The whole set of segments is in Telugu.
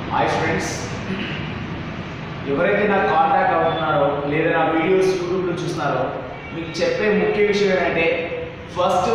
హాయ్ ఫ్రెండ్స్ ఎవరైతే నాకు కాంటాక్ట్ అవుతున్నారో లేదా నా వీడియోస్ యూట్యూబ్లో చూస్తున్నారో మీకు చెప్పే ముఖ్య విషయం ఏంటంటే ఫస్ట్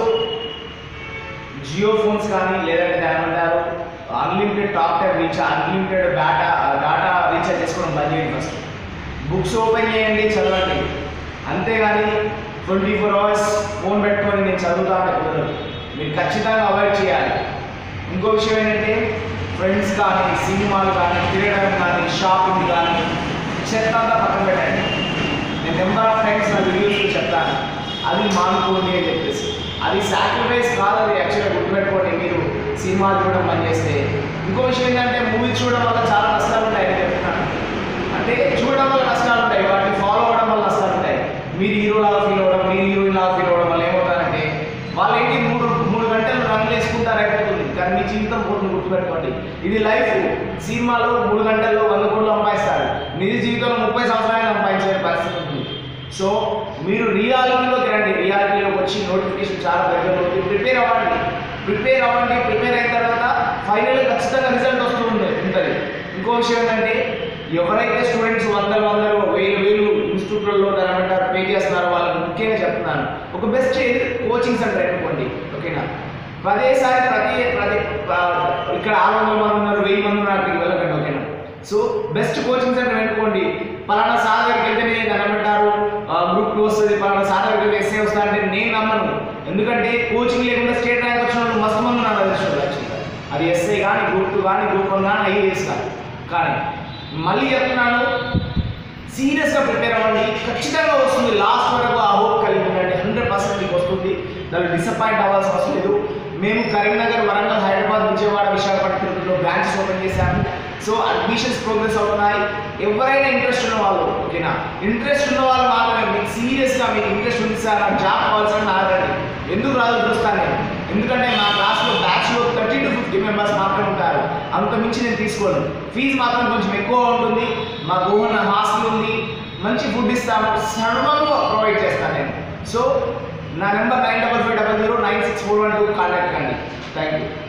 జియో ఫోన్స్ కానీ లేదంటే దాని ఏమంటారు unlimited talk time recharge unlimited data data recharge చేసుకోవడం బంద్ చేయండి ఫస్ట్ బుక్స్ ఓపెన్ చేయండి చదవండి అంతేగాని ట్వంటీ ఫోర్ అవర్స్ ఫోన్ పెట్టుకొని నేను చదువుతా అంటే కుదరదు మీరు ఖచ్చితంగా అవాయిడ్ చేయాలి ఇంకో విషయం ఏంటంటే ఫ్రెండ్స్ కానీ సినిమాలు కానీ తిరగడం కానీ షాపింగ్ కానీ చెత్త అంతా పక్కన పెట్టండి నేను నెంబర్ ఆఫ్ టైమ్స్ నా వీడియోస్లో చెప్తాను అది మానుకోండి అని చెప్పేసి అది సాక్రిఫైస్ కాదు అది యాక్చువల్గా గుర్తుపెట్టుకోండి మీరు సినిమాలు చూడడం బంద్ చేస్తే ఇంకో విషయం ఏంటంటే మూవీస్ చూడడం వల్ల చాలా నష్టాలు ఉంటాయి అని చెప్తున్నాను అంటే చూడడం వల్ల నష్టాలు ఉంటాయి వాటిని ఫాలో అవ్వడం వల్ల నష్టాలు ఉంటాయి మీరు హీరోలాగా ఫీల్ అవ్వడం మీరు హీరోయిన్ లాగా ఫీల్ అవ్వడం వల్ల ఏమవుతారంటే వాళ్ళు ఏంటి మూడు మూడు గంటలు రన్ వేసుకుంటారు అయిపోతుంది కానీ మీ జీవితం పోతుంది గుర్తుపెట్టుకోండి ఇది లైఫ్ సినిమాలో మూడు గంటల్లో వంద కోట్లు సంపాదిస్తారు నిజ జీవితంలో ముప్పై సంవత్సరాలు సంపాదించే పరిస్థితి ఉంటుంది సో మీరు రియాలిటీలోకి రండి రియాలిటీలోకి వచ్చి నోటిఫికేషన్ చాలా దగ్గర ఉంది ప్రిపేర్ అవ్వండి ప్రిపేర్ అవ్వండి ప్రిపేర్ అయిన తర్వాత ఫైనల్ ఖచ్చితంగా రిజల్ట్ వస్తుంది ఉంటుంది ఇంకో విషయం ఏంటంటే ఎవరైతే స్టూడెంట్స్ వందలు వందలు వేలు వేలు ఇన్స్టిట్యూట్లలో దాని ఏమంటారు పే చేస్తున్నారో వాళ్ళకి ముఖ్యంగా చెప్తున్నాను ఒక బెస్ట్ కోచింగ్ సెంటర్ ఎన్నుకోండి ఓకేనా ప్రతిసారి ప్రతి ప్రతి ఆ, ఇక్కడ ఆరు వందల మంది ఉన్నారు వెయ్యి మంది ఉన్నారు అక్కడికి వెళ్ళకండి ఓకేనా సో బెస్ట్ కోచింగ్ సెంటర్ ఎన్నుకోండి పలానా సార్ దగ్గరికి వెళ్తేనే దాని ఏమంటారు గ్రూప్ టూ వస్తుంది పలానా సార్ దగ్గరికి వెళ్తే ఎస్ఏ వస్తా అంటే నేను నమ్మను ఎందుకంటే కోచింగ్ లేకుండా స్టేట్ ర్యాంక్ వచ్చిన వాళ్ళు మస్తు మంది ఉన్నారు తెలిసిన యాక్చువల్గా అది ఎస్ఐ కానీ గ్రూప్ టూ కానీ గ్రూప్ వన్ కానీ ఐఏఎస్ కానీ కానీ మళ్ళీ చెప్తున్నాను సీరియస్గా ప్రిపేర్ అవ్వండి ఖచ్చితంగా వస్తుంది లాస్ట్ వరకు ఆ హోప్ కలిగి ఉండండి హండ్రెడ్ పర్సెంట్ మీకు వస్తుంది దాన్ని డిసప్పాయింట్ అవ్వాల్సిన అవసరం లేదు మేము కరీంనగర్ వరంగల్ హైదరాబాద్ విజయవాడ విశాఖపట్నం తిరుపతిలో బ్రాంచెస్ ఓపెన్ చేశాము సో అడ్మిషన్స్ ప్రోగ్రెస్ అవుతున్నాయి ఎవరైనా ఇంట్రెస్ట్ ఉన్న వాళ్ళు ఓకేనా ఇంట్రెస్ట్ ఉన్న వాళ్ళు మాత్రమే మీకు సీరియస్గా మీకు ఇంట్రెస్ట్ ఉంది సార్ నాకు జాబ్ కావాల్సిన ఆగండి ఎందుకు రాదు చూస్తాను నేను ఎందుకంటే మా క్లాస్లో బ్యాచ్లో థర్టీ టు ఫిఫ్టీ మెంబర్స్ మాత్రమే ఉంటారు అంత మించి నేను తీసుకోను ఫీజు మాత్రం కొంచెం ఎక్కువ ఉంటుంది మా గోహన హాస్టల్ ఉంది మంచి ఫుడ్ ఇస్తాము సర్వంగా ప్రొవైడ్ చేస్తాను నేను సో నా number nine double five double zero nine six four one two contact కండి థ్యాంక్ యూ